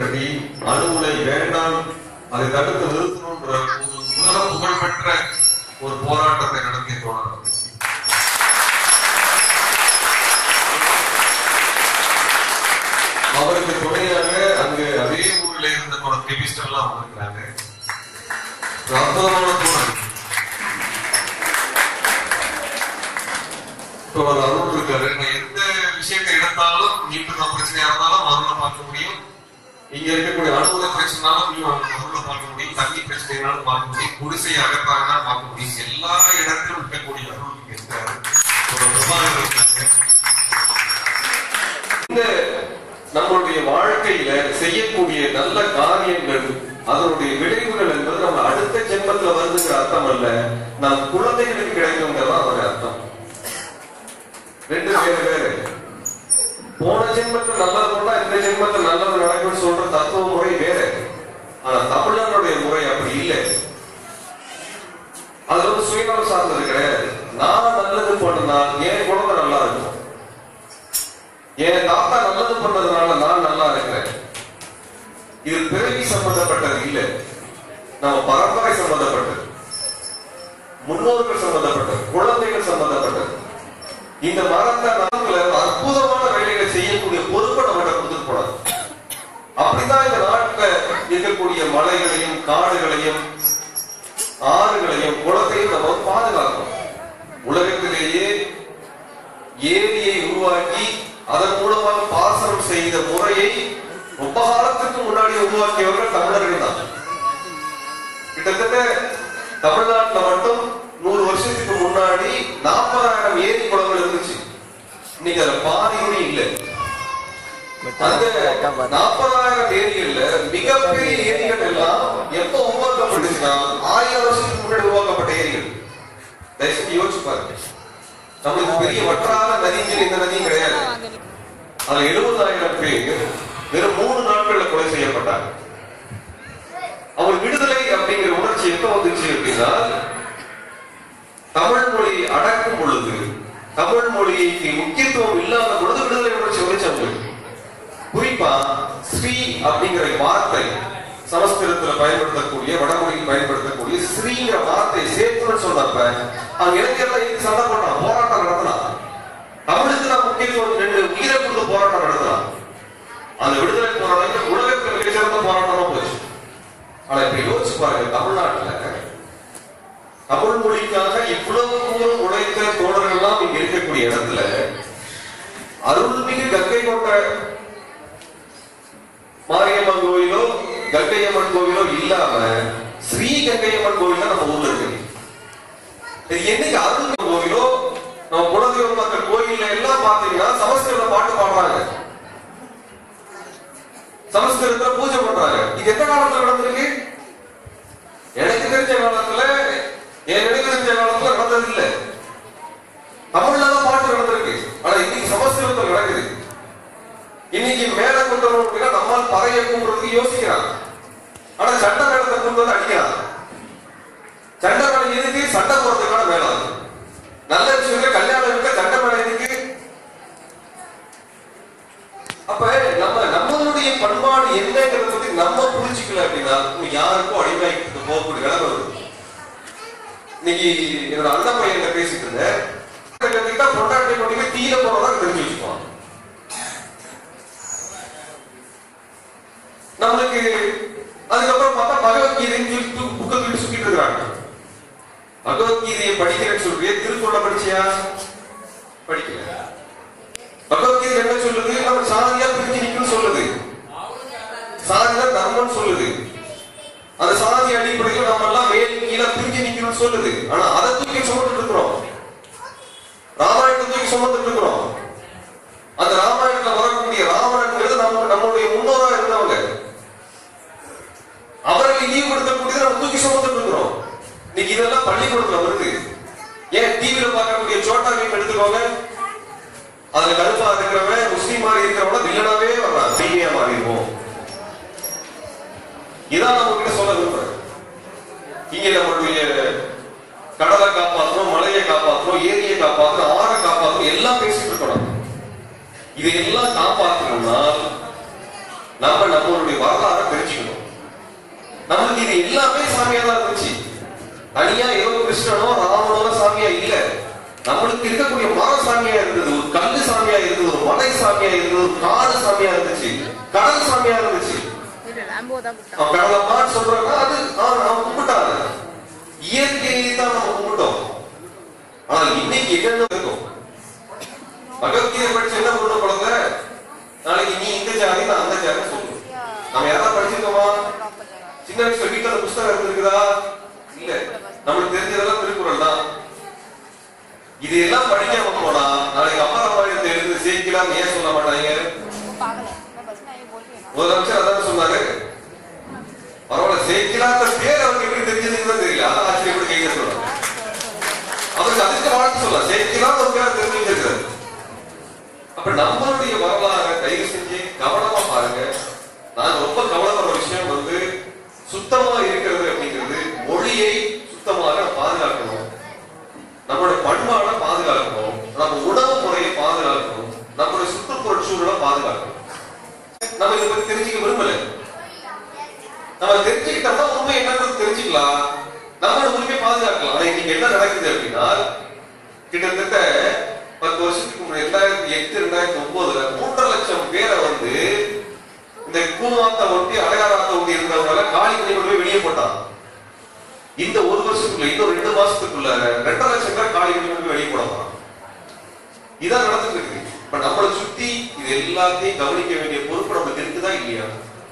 கட்டி அணு உலை வேண்டாம் அதை தடுத்து நிறுத்தணும்ன்ற ஒரு உலக புகழ்பெற்ற ஒரு போராட்டத்தை நடத்தி தோழர் அவருக்கு துணையாக அங்கு அதே ஊரில் இருந்த பல கெமிஸ்டர் எல்லாம் வந்திருக்கிறாங்க ஒரு அற்புதமான தோழர் தோழர் அருள் இருக்காரு நான் எந்த விஷயத்தை எடுத்தாலும் நீட்டுற பிரச்சனையா இருந்தாலும் அருளை பார்க்க முடியும் இங்க இருக்கக்கூடிய அனுபவ பிரச்சனைனாலும் நீ அருளை பார்க்க முடியும் தண்ணி பிரச்சனைனாலும் பார்க்க முடியும் குடிசை அகற்றாங்கன்னா பார்க்க முடியும் எல்லா இடத்திலும் இருக்கக்கூடிய அருள் இங்க இருக்காரு ஒரு பிரபாகர் இருக்காங்க இந்த நம்மளுடைய வாழ்க்கையில செய்யக்கூடிய நல்ல காரியங்கள் அதனுடைய விளைவுகள் என்பது நம்ம அடுத்த ஜென்மத்துல வருதுங்கிற அர்த்தம் அல்ல நம் குழந்தைகளுக்கு கிடைக்குங்கிறதான் அதோட அர்த்தம் ரெண்டு வேறு வேறு போன ஜென்மத்துல நல்லது பண்ணா இந்த ஜென்மத்துல நல்லது நடக்கும்னு சொல்ற தத்துவ முறை வேற ஆனா தமிழனுடைய முறை அப்படி இல்லை அது வந்து சுயநலம் சார்ந்தது கிடையாது நான் நல்லது பண்ணனா என் குழந்தை நல்லா இருக்கும் என் தாத்தா நல்லது பண்ணதுனால நான் நல்லா இருக்கிறேன் இது பிறவி சம்பந்தப்பட்டது இல்லை நம்ம பரம்பரை சம்பந்தப்பட்டது முன்னோர்கள் சம்பந்தப்பட்டது குழந்தைகள் சம்பந்தப்பட்டது இந்த மரத்தை நாட்கள அற்புதமான வேலைகளை செய்யக்கூடிய பொறுப்பை நம்மகிட்ட கொடுத்துட்டு போனாங்க அப்படித்தான் இந்த நாட்டுல இருக்கக்கூடிய மலைகளையும் காடுகளையும் ஆறுகளையும் குளத்தையும் நம்ம பாதுகாக்கணும் உலகத்திலேயே ஏரியை உருவாக்கி அதன் மூலமாக பாசனம் செய்த முறையை ரொம்ப காலத்துக்கு முன்னாடி உருவாக்கியவர்கள் தமிழர்கள் தான் கிட்டத்தட்ட தமிழ்நாட்டுல மட்டும் நூறு வருஷத்துக்கு முன்னாடி நாற்பதாயிரம் ஏரி குளங்கள் இருந்துச்சு இன்னைக்கு அதுல பாதி கூட இல்லை அந்த நாற்பதாயிரம் ஏரிகள்ல மிகப்பெரிய ஏரிகள் எல்லாம் எப்ப உருவாக்கப்பட்டுச்சுன்னா ஆயிரம் வருஷத்துக்கு முன்னாடி உருவாக்கப்பட்ட ஏரிகள் தயவுசெய்து யோசிச்சு பாருங்க நம்மளுக்கு பெரிய வற்றாத நதிகள் இந்த நதியும் கிடையாது அதுல எழுபதாயிரம் பேர் வெறும் மூணு நாட்கள்ல கொலை செய்யப்பட்டாங்க அவர் விடுதலை அப்படிங்கிற உணர்ச்சி எப்ப வந்துச்சு அப்படின்னா தமிழ் மொழி அடக்கும் பொழுது தமிழ் மொழிக்கு முக்கியத்துவம் இல்லாத பொழுது விடுதலை உணர்ச்சி வந்துச்சு அவங்களுக்கு குறிப்பா ஸ்ரீ அப்படிங்கிற வார்த்தை சமஸ்கிருதத்துல பயன்படுத்தக்கூடிய வடமொழியில் பயன்படுத்தக்கூடிய ஸ்ரீங்கிற வார்த்தை சேர்த்துன்னு சொன்னப்ப அவங்க இளைஞர்கள் எதுக்கு சண்டை போட்டான் போராட்டம் நடத்தினான் தமிழுக்கு நான் முக்கியத்துவம் ரெண்டு உயிரை கொடுத்து போராட்டம் நடத்தலாம் அந்த விடுதலை போராட்டம் உலகத்தில் மிகச்சிறந்த போராட்டமா போச்சு ஆனா இப்ப யோசிச்சு பாருங்க தமிழ்நாட்டுல தமிழ் மொழிக்காக இவ்வளவு தூரம் உழைத்த தோழர்கள் எல்லாம் இங்க இருக்கக்கூடிய இடத்துல அருள்மிகு கங்கை கொண்ட மாரியம்மன் கோயிலோ கங்கையம்மன் கோயிலோ இல்லாம ஸ்ரீ கங்கையம்மன் கோயில் தான் நம்ம ஊர்ல இருக்கு இது என்னைக்கு அருள்மிகு கோயிலோ நம்ம குலதெய்வ மக்கள் கோயில்ல எல்லாம் பாத்தீங்கன்னா சமஸ்கிருத பாட்டு பாடுறாங்க சமஸ்கிருதத்துல பூஜை பண்றாங்க இது எந்த காலத்துல நடந்திருக்கு எனக்கு தெரிஞ்ச காலத்துல என் எனக்கு தெரிஞ்ச காலத்துல நடந்தது இல்ல தமிழ்ல தான் பாட்டு நடந்திருக்கு ஆனா இன்னைக்கு சமஸ்கிருதத்துல நடக்குது இன்னைக்கு மேல கொண்டு வரணும் அப்படின்னா நம்மால் பறைய கும்பிடுறதுக்கு யோசிக்கிறான் ஆனா சட்ட மேளத்தை கொண்டு வந்து அடிக்கிறான் சண்டை மேளம் எதுக்கு சண்டை போறதுக்கான மேளம் நல்ல விஷயம் கல்யாணம் இருக்க சண்டை மேளம் எதுக்கு அப்ப நம்ம நம்மளுடைய பண்பாடு என்னங்கிறத பத்தி நம்ம புரிஞ்சுக்கல அப்படின்னா யாருக்கும் அடிமையாக்கிட்டு போகக்கூடிய நிலைமை வருது இன்னைக்கு என்னோட அண்ணன் பையன் பேசிட்டு இருந்தேன் கத்துக்கிட்டா பொண்டாட்டி கொண்டு போய் தீயில போறதா தெரிஞ்சு வச்சுக்குவான் நம்மளுக்கு அதுக்கப்புறம் பார்த்தா பகவத்கீதைன்னு சொல்லி தூக்கு புக்கை தூக்கி சுத்திட்டு இருக்காங்க பகவத்கீதையை படிக்கிறேன்னு சொல்றியே திருக்குறளை படிச்சியா படிக்கல பகவத்கீதை என்ன சொல்லுது நம்ம சாதியா பிரிஞ்சு நிக்கணும்னு சொல்லுது சாதியா தர்மம் சொல்லுது அந்த சாதி அடிப்படையில் நம்ம எல்லாம் மேல் கீழே பிரிஞ்சு நிக்கணும்னு சொல்லுது ஆனா அதை தூக்கி சுமந்துட்டு இருக்கிறோம் ராமாயணத்தை தூக்கி சுமந்துட்டு இருக்கிறோம் அந்த ராமாயணத்துல வரக்கூடிய ராவணன்கிறது நம்ம நம்மளுடைய முன்னோரா இருந்தவங்க அவர்களை ஈடுபடுத்தக்கூடியதை நம்ம தூக்கி சுமந்துட்டு இருக்கிறோம் இன்னைக்கு இதெல்லாம் பள்ளிக்கூடத்துல வருது ஏன் டிவியில பார்க்கக்கூடிய சோட்டா பீம் எடுத்துக்கோங்க அதுல கருப்பா இருக்கிறவன் முஸ்லீம் மாதிரி இருக்கிறவன வில்லனாவே வர்றான் தீமையா மாறிடுவோம் இதான் நம்ம கிட்ட சொல்ல விரும்புறேன் இங்க நம்மளுடைய கடலை காப்பாற்றணும் மலையை காப்பாற்றணும் ஏரியை காப்பாற்றணும் ஆறை காப்பாற்றணும் எல்லாம் பேசிட்டு இருக்கணும் இதையெல்லாம் காப்பாற்றணும்னா நம்ம நம்மளுடைய வரலாறை தெரிஞ்சுக்கணும் நமக்கு இது எல்லாமே சாமியா தான் இருந்துச்சு தனியா ஏதோ கிருஷ்ணனோ ராமனோ சாமியா இல்ல நம்மளுக்கு இருக்கக்கூடிய மர சாமியா இருந்தது ஒரு கல்லு சாமியா இருந்தது ஒரு மலை சாமியா இருந்தது ஒரு காடு சாமியா இருந்துச்சு கடல் சாமியா இருந்துச்சு இது லாம்போ தான் கூப்பிட்டான் அவன் கடலம்மான்னு சொல்றாங்க அது அவன் அவன் கும்பிட்டாங்க இயற்கையை தான் நம்ம கும்பிட்டோம் ஆனா இன்னைக்கு என்னென்ன இருக்கும் பகவத்கீதை படிச்சு என்ன பண்ண குழந்தை நாளைக்கு நீ இந்த ஜாதி நான் அந்த ஜாதி சொல்லு நம்ம யாராவது படிச்சிருக்கோமா சின்ன வயசுல வீட்டுல அந்த புஸ்தகம் இருந்திருக்குதா இல்ல நம்மளுக்கு தெரிஞ்சதெல்லாம் திருக்குறள் தான் இதையெல்லாம் படிக்காம போனா நாளைக்கு அம்மா ராமாயணத்தை எழுந்து சேர்க்கலாம் ஏன் சொல்ல மாட்டாங்க पागल है मैं बस में ये बोल रही हूँ ना முதலமைச்சர் அதான் சொன்னாரு பரவாயில்ல சேர்க்கலாத்த பேர் அவருக்கு எப்படி தெரிஞ்சதுன்னு தான் தெரியல அதான் ஆச்சரியப்பட்டு கைங்க சொல்றாங்க அவருக்கு அதுக்கு வாழ்த்து சொல்ல சேர்க்கலாம் ஒரு பேர் தெரிஞ்சு வச்சிருக்காரு அப்ப நம்மளுடைய வரலாறு தயவு செஞ்சு கவனமா பாருங்க நான் ரொம்ப கவனப்படுற விஷயம் வந்து சுத்தமா இருக்கிறது அப்படிங்கிறது மொழியை சுத்தமாக பாதுகாக்கணும் நம்மளோட பண்பாடை பாதுகாக்கணும் நம்ம உணவு முறையை பாதுகாக்கணும் நம்மளுடைய சுற்றுப்புற சூழலை பாதுகாக்கணும் நம்ம இதை பத்தி தெரிஞ்சுக்க விரும்பல நம்ம தெரிஞ்சுக்கிட்டோம்னா உண்மை என்னன்றது தெரிஞ்சுக்கலாம் நம்மளோட உரிமையை பாதுகாக்கலாம் ஆனா இன்னைக்கு என்ன நடக்குது அப்படின்னா கிட்டத்தட்ட பத்து வருஷத்துக்கு முன்னாடி ரெண்டாயிரத்தி எட்டு ரெண்டாயிரத்தி ஒன்பதுல மூன்றரை லட்சம் பேரை வந்து இந்த கூவாத்த ஒட்டி அடையாளத்தை ஒட்டி இருந்தவங்க காலி பண்ணி கொண்டு போய் வெளியே போட்டான் இந்த ஒரு வருஷத்துக்குள்ள இன்னும் ரெண்டு மாசத்துக்குள்ள ரெண்டரை லட்சம் பேர் காலி பண்ணி கொண்டு போய் வெளியே போட போறான் இதான் நடந்துட்டு இருக்கு இப்ப நம்மளை சுத்தி இது எல்லாத்தையும் கவனிக்க வேண்டிய பொறுப்பு நமக்கு இருக்குதா இல்லையா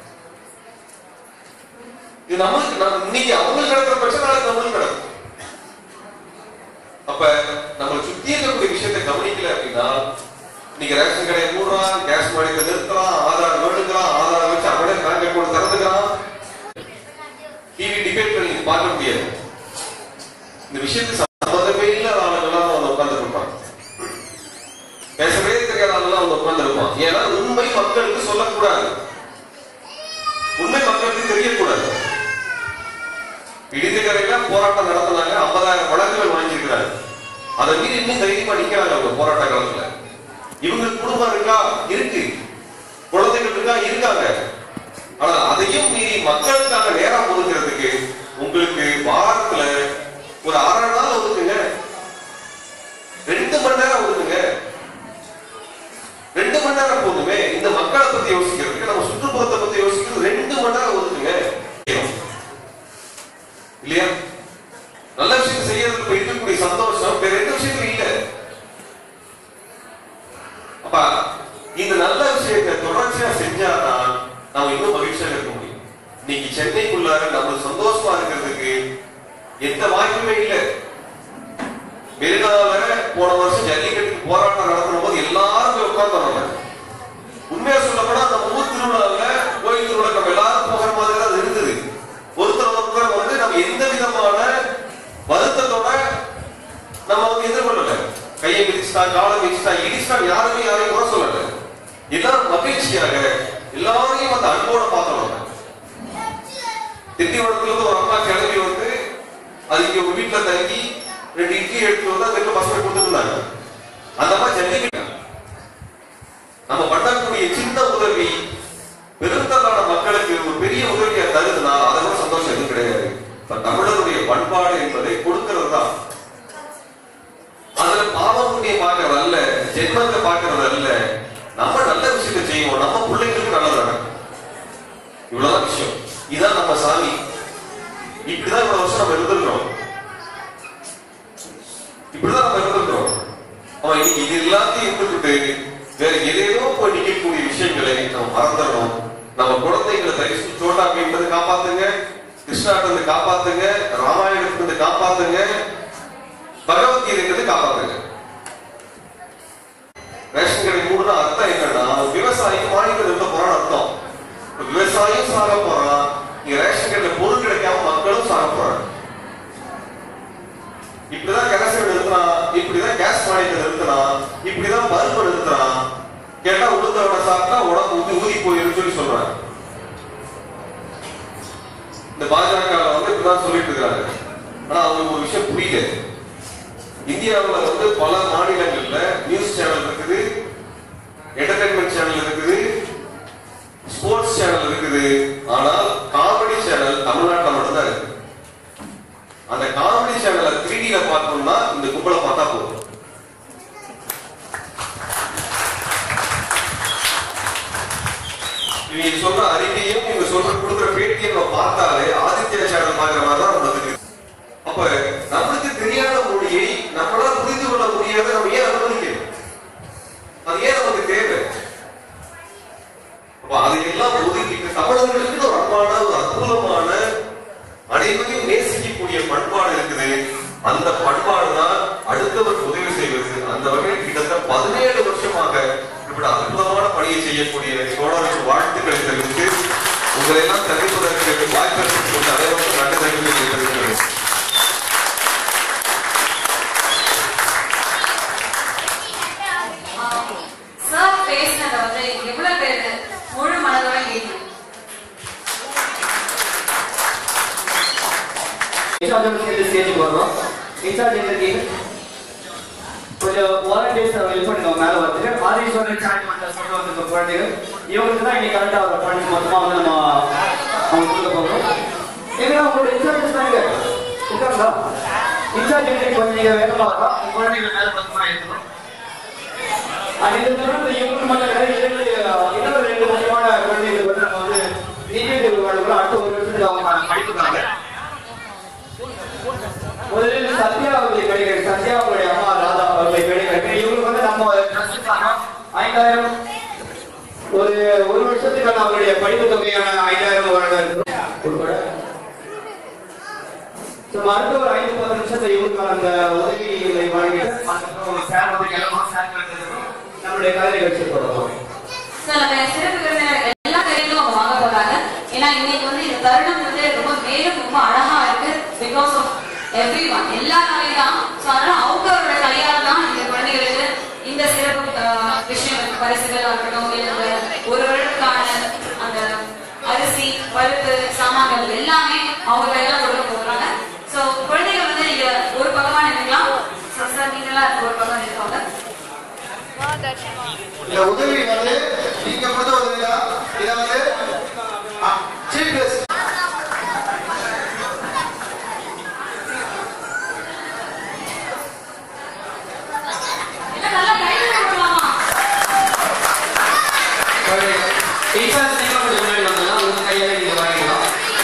இது நம்மளுக்கு நம்ம இன்னைக்கு அவங்களுக்கு நடக்கிற பிரச்சனை நாளைக்கு நம்மளுக்கு நடக்கும் அப்ப நம்மளை சுத்தி இருக்கக்கூடிய விஷயத்தை கவனிக்கல அப்படின்னா நீங்க ரேஷன் கடையை மூடுறான் கேஸ் மானியத்தை நிறுத்துறான் ஆதார் வேணுங்கிறான் ஆதார் வச்சு அவனே பேங்க் அக்கௌண்ட் திறந்துக்கிறான் டிவி டிபேட் பண்ணி நீங்க பார்க்க முடியாது இந்த விஷயத்துக்கு சம்பந்தமே இல்லாத ஆளுங்கெல்லாம் வந்து உட்கார்ந்து இருப்பாங்க பேசவே தெரியாத ஆளுங்கெல்லாம் வந்து உட்கார்ந்து இருப்பான் ஏன்னா உண்மை மக்களுக்கு சொல்லக்கூடாது உண்மை மக்களுக்கு தெரியக்கூடாது இடிந்துக்கரையில போராட்டம் நடத்தினாங்க ஐம்பதாயிரம் வழக்குகள் வாங்கியிருக்கிறாங்க அதை மீறி இன்னும் தைரியமா நிக்கிறாங்க அவங்க போராட்ட காலத்துல இவங்களுக்கு குடும்பம் இருக்கா இருக்கு குழந்தைகள் இருக்கா இருக்காங்க ஆனா அதையும் மீறி மக்களுக்காக நேரம் ஒதுக்குறதுக்கு உங்களுக்கு வாரத்துல ஒரு அரை நாள் ஒதுக்குங்க ரெண்டு மணி நேரம் ஒதுக்குங்க ரெண்டு மணி நேரம் போதுமே இந்த மக்களை பத்தி யோசிக்கிறதுக்கு நம்ம சுற்றுப்புறத்தை பத்தி யோசிக்கிறது ரெண்டு மணி நேரம் ஒதுக்குங்க இல்லையா நல்ல விஷயம் செய்யறதுக்கு இப்ப இருக்கக்கூடிய சந்தோஷம் வேற எந்த விஷயத்துல இல்ல அப்ப இந்த நல்ல விஷயத்தை தொடர்ச்சியா செஞ்சாதான் நாம இன்னும் மகிழ்ச்சியாக இருக்க முடியும் இன்னைக்கு சென்னைக்குள்ளார நம்ம சந்தோஷமா இருக்கிறதுக்கு எந்த வாய்ப்புமே இல்ல மெரினால போன வருஷம் ஜல்லிக்கட்டுக்கு போராட்டம் நடத்தும் போது எல்லாரும் போய் உட்கார்ந்து உண்மையா சொல்ல போனா நம்ம ஊர் திருவிழாவில் கோயில் திருவிழா நம்ம எல்லாரும் போகிற மாதிரி தான் அது இருந்தது ஒருத்தர் ஒருத்தர் வந்து நம்ம எந்த விதமான வருத்தத்தோட நம்ம வந்து எதிர்கொள்ளல கையை மிதிச்சிட்டா காலை மிதிச்சிட்டா இடிச்சிட்டா யாருமே யாரையும் கூட சொல்லல எல்லாரும் மகிழ்ச்சியாக எல்லாரையும் அந்த அன்போட பார்த்தோம் திண்டிவனத்துல இருந்து ஒரு அம்மா கிளம்பி வந்து அது இங்க ஒரு வீட்டுல தங்கி ரெண்டு இட்லி எடுத்து வந்து அந்த வீட்டுல பசங்க கொடுத்துருந்தாங்க அந்த அம்மா ஜல்லிக்கட்டு நம்ம பண்ணக்கூடிய சின்ன உதவி பெருந்தலான மக்களுக்கு ஒரு பெரிய உதவியா தருதுன்னா அதை விட சந்தோஷம் எதுவும் கிடையாது இப்ப தமிழருடைய பண்பாடு என்பதை கொடுக்கிறது தான் அதுல பாவம் புண்ணிய பாக்குறது அல்ல ஜென்மத்தை பாக்குறது அல்ல நம்ம நல்ல விஷயத்தை செய்வோம் நம்ம பிள்ளைங்களுக்கு நல்லது நடக்கும் இவ்வளவுதான் விஷயம் இதான் நம்ம சாமி இப்படிதான் இவ்வளவு வருஷம் நம்ம இருந்திருக்கிறோம் இப்படிதான் நம்ம இருந்திருக்கிறோம் அவன் இன்னைக்கு இது எல்லாத்தையும் விட்டுட்டு வேற எதையோ போய் நிக்கக்கூடிய விஷயங்களை நம்ம மறந்துடணும் நம்ம குழந்தைகளை தயவு சோட்டா அப்படின்றது காப்பாத்துங்க கிருஷ்ணாட்டிருந்து காப்பாத்துங்க ராமாயணத்திலிருந்து காப்பாத்துங்க பகவத்கீதைங்கிறது காப்பாத்துங்க ரேஷன் கடை மூடுனா அர்த்தம் என்னன்னா விவசாயிக்கு மானியம் இருந்த போறான்னு அர்த்தம் இப்ப விவசாயியும் சாக போறான் இங்க ரேஷன் கடையில பொருள் கிடைக்காம மக்களும் சாக போறாங்க இப்படிதான் கரசல் நிறுத்தினான் இப்படிதான் கேஸ் மானியத்தை நிறுத்தினான் இப்படிதான் பருப்பு நிறுத்தினான் கேட்டா உளுந்தோட சாப்பிட்டா உடம்பு ஊதி ஊதி போயிருன்னு சொல்லி சொல்றாங்க இந்த பாஜக வந்து இப்படிதான் சொல்லிட்டு இருக்காங்க ஆனா அவங்களுக்கு ஒரு விஷயம் புரியல இந்தியாவுல வந்து பல மாநிலங்கள்ல நியூஸ் சேனல் இருக்குது என்டர்டைன்மெண்ட் சேனல் இருக்குது ஸ்போர்ட்ஸ் சேனல் இருக்குது ஆனால் காமெடி சேனல் தமிழ்நாட்டில் மட்டும்தான் இருக்கு அந்த காமெடி சேனலை த்ரீடியில பார்த்தோம்னா இந்த கும்பலை பார்த்தா போதும் இவங்க சொல்ற அறிக்கையும் இவங்க சொல்ற கொடுக்குற பேட்டியை நம்ம பார்த்தாலே ஆதித்ய சேனல் பார்க்குற மாதிரி தான் நமக்கு இருக்கு. அப்ப நம்மளுக்கு தெரியாத மொழியை நம்மளால புரிந்து கொள்ள முடியாத நம்ம ஏன் அனுமதிக்கணும் அது ஏன் நமக்கு தேவை அப்ப அதையெல்லாம் ஒதுக்கிட்டு தமிழர்களுக்கு ஒரு அன்பான ஒரு அற்புதமான அனைவரையும் நேசிக்கக்கூடிய பண்பாடு இருக்குது அந்த பண்பாடு தான் அடுத்தவர் உதவி செய்வது அந்த வகையில் கிட்டத்தட்ட பதினேழு வருஷமாக இப்படி அற்புதமான பணியை செய்யக்கூடிய தோழருக்கு வாழ்த்துக்களை தெரிவித்து உங்களை எல்லாம் தெரிவிப்பதற்கு வாய்ப்பு கொண்ட அனைவருக்கும் நன்றி தெரிவித்து தெரிவிக்கிறேன் சார் பேசினதை வந்து எவ்வளவு பேர் முழு மனதோட கேட்கணும் இன்சார்ஜோட சேர்ந்து ஸ்டேஜுக்கு வர்றோம் இன்சார்ஜ் எங்க இருக்கீங்க கொஞ்சம் வாலண்டியர்ஸ் ஹெல்ப் பண்ணுங்க மேல வந்துட்டு ஆதீஸ்வரர் ஜாயின் பண்ண சொல்ல வந்திருக்க குழந்தைகள் இவங்களுக்கு தான் இன்னைக்கு கரெக்டா ஒரு ஃபண்ட் மொத்தமா வந்து நம்ம அவங்க கொடுக்க போகிறோம் எங்க உங்களோட இன்சார்ஜஸ் தாங்க இருக்காங்களா இன்சார்ஜ் இன்னைக்கு கொஞ்சம் நீங்க வேகமா வரலாம் உங்க குழந்தைகள் மேல பத்திரமா இருக்கணும் அது இந்த தருணத்துல இவங்களுக்கு மட்டும் கிடையாது இரண்டு இன்னொரு ரெண்டு முக்கியமான குழந்தைகளுக்கு வந்து நம்ம வந்து நிதியுதவி வழங்கலாம் அடுத்த ஒரு வருஷத்துக்கு அவங்க படிப்புக்காங்க முதலில் சத்யா அவர்களை கிடைக்கிறது சத்யா அவருடைய அம்மா ராதா அவர்களை கிடைக்கிறது இவங்களுக்கு வந்து நம்ம ட்ரஸ்டுக்காக ஐந்தாயிரம் ஒரு ஒரு வருஷத்துக்கான அவருடைய படிப்பு தொகையான ஐந்தாயிரம் வழங்க இருக்கிறோம் உட்பட So, அடுத்த ஒரு ஐந்து பத்து நிமிஷத்தை இவருக்கான அந்த உதவிகளை வழங்கிட்டு அதுக்கப்புறம் சார் வந்து கிளம்பும் சார் கிளம்புறதுக்கு நம்மளுடைய கலை நிகழ்ச்சி தொடரும் சார் நம்ம சிறப்பு விருந்தினர் எல்லா கையிலும் அவங்க வாங்க போறாங்க ஏன்னா இன்னைக்கு வந்து இந்த தருணம் வந்து ரொம்ப மேலும் ரொம்ப அழகா இருக்கு பிகாஸ் ஆஃப் எவ்ரி ஒன் எல்லா கலையும் தான் ஸோ அதனால அவங்களோட கையால் தான் இந்த குழந்தைகளுக்கு இந்த சிறப்பு ஆஹ், விஷயம் பரிசுகளா இருக்கட்டும் இல்லை ஒரு வருடத்துக்கான அந்த அரிசி பருப்பு சாமான்கள் எல்லாமே அவங்க கையால கொடுக்க போறாங்க ஸோ குழந்தைகள் வந்து நீங்க ஒரு பக்கமா நின்றுக்கலாம் ஸோ சார் நீங்களாம் ஒரு பக்கம் நிற்பாங்க இந்த உதவி வந்து நீங்க கொடுத்த உதவி தான் இதை வந்து சீஃப் கெஸ்ட் எல்லாம் நல்லா கையில் கொடுக்கலாமா டீச்சர்ஸ் நீங்க கொஞ்சம் முன்னாடி வந்தீங்கன்னா உங்க கையால நீங்க வாங்கிக்கலாம்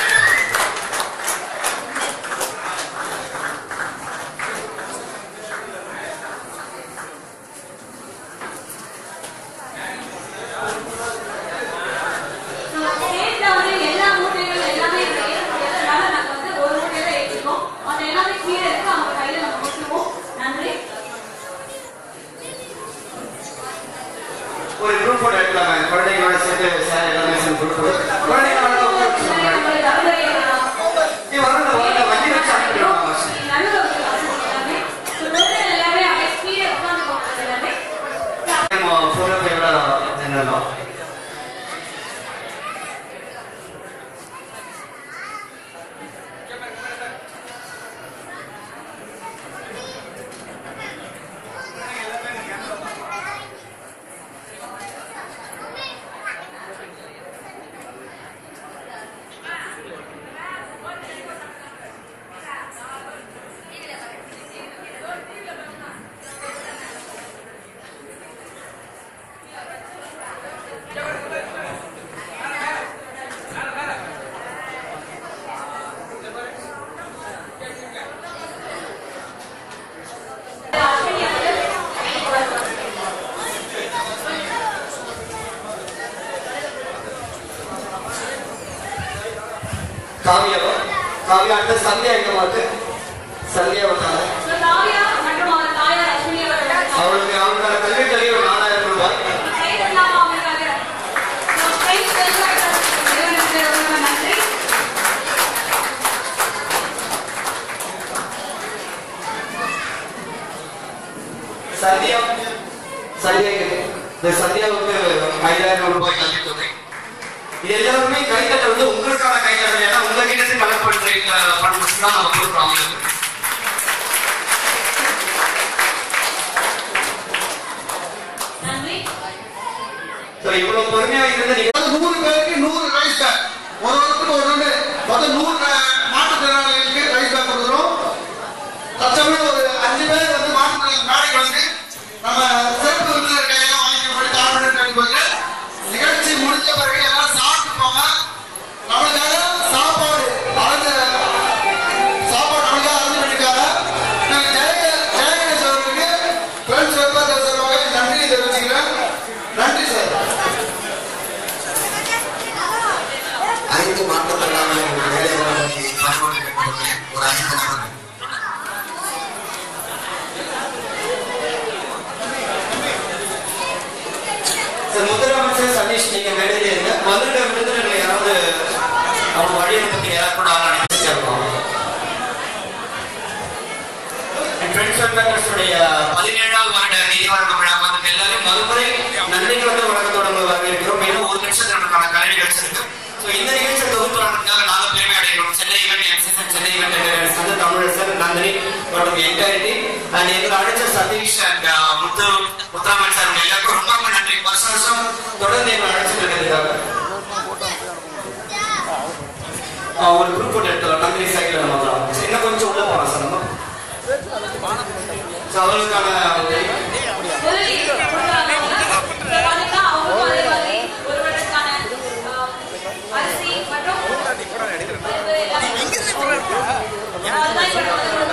ஸ்டேட்ல வந்து எல்லா மூட்டைகள் எல்லாமே இருக்கு அதனால நாங்க வந்து ஒரு மூட்டையில ஏற்றிருக்கோம் அந்த எல்லாமே கீழே இருக்கு அவங்க கையில நம்ம கொடுத்துருவோம் நன்றி ஒரு குரூப் போட்டோ எடுக்கலாங்க குழந்தைங்களோட சேர்த்து சார் எல்லாமே சேர்ந்து குரூப் போட்டோ குழந்தைங்களோட உட்கார வச்சுக்கோங்க. உங்களுக்கு தகுந்த ஏறலாம். நீ வரணும் வரல வண்டி வச்சு அனுப்பிடுவாங்க நடுவுல ஒரு வசதி எல்லாமே. So, மூட்டைகள் எல்லாமே அப்படியே கீழே உட்கார்ந்துக்கோங்க எல்லாமே. நம்ம ஃபோட்டோ எவ்வளோ என்னலாம் காவியா காவியா அடுத்த சந்தியா எங்க மாத்து சந்தியா வந்தாங்க So, காவ்யா மற்றும் அவர் தாயார் அஸ்வினி அவர்கள் அவளுக்கு அவங்களோட கல்வி தொகை ஒரு நாலாயிரம் ரூபாய் கைதட்டலாமா அவங்களுக்காக? So, friends, welcome. இறைவனுக்கு ரொம்ப நன்றி சந்தியா சந்தியா எங்க? இந்த சந்தியாவுக்கு ஐயாயிரம் ரூபாய் கல்வி தொகை இது எல்லாருமே கைத்தட்ட வந்து உங்களுக்கான கைத்தட்டல் ஏன்னா உங்க கிட்ட இருந்து கலெக்ட் பண்றீங்க பண்றது தான் நம்ம கொடுக்குறோம் அவங்களுக்கு நன்றி ஸோ இவ்வளவு பொறுமையா இருந்து நீங்க நூறு பேருக்கு நூறு படித்து மாற்றப்படலாம் வேலை ஒரு அஞ்சு சார் முதலமைச்சர் சதீஷ் நீங்க மேடையில இருங்க மதுரை விருதுநகர் யாராவது அவங்க வழியனுப்பத்தி யாராவது கூட அவங்க அனுப்பிச்சு இருக்கோம் ஃப்ரெண்ட்ஸ் வெல்ஃபேர்ஸுடைய பதினேழாவது வருட நிதி வழங்கும் விழா வந்து எல்லாரும் மறுமுறை நன்றி கலந்த வணக்கத்தோட உங்களை வரவேற்கிறோம் மேலும் ஒரு நிமிஷத்துல நமக்கான கலை நிகழ்ச்சி இருக்கு ஸோ இந்த நிகழ்ச்சி தொகுப்பு வழங்குறதுக்காக நாங்கள் பெருமை அடைகிறோம் Chennai event MCS Chennai event சந்த தமிழரசர் நந்தினி மற்றும் என்டையரிட்டி அண்ட் எங்களை அழைச்ச சதீஷ் அண்ட் முத்து முத்துராமன் சார் உங்க எல்லாருக்கும் ரொம்ப ரொம்ப நன்றி வருஷம் வருஷம் தொடர்ந்து எங்களை அழைச்சிட்டு இருக்கிறதுக்காக ஆ, ஒரு குரூப் போட்டு எடுத்துக்கலாம் நந்தினி சைக்கிள் நம்ம வரலாம். இன்னும் கொஞ்சம் உள்ள போகலாம் சார் நம்ம ஸோ அவங்களுக்கான உதவி கொடுக்குறாங்க. So, பாத்தீங்கன்னா அவங்களுக்கும் அதே மாதிரி ஒரு வருடத்துக்கான ஆஹ், அரிசி மற்றும் பருப்பு எல்லாமே. அதுதான் இப்ப நம்ம வந்து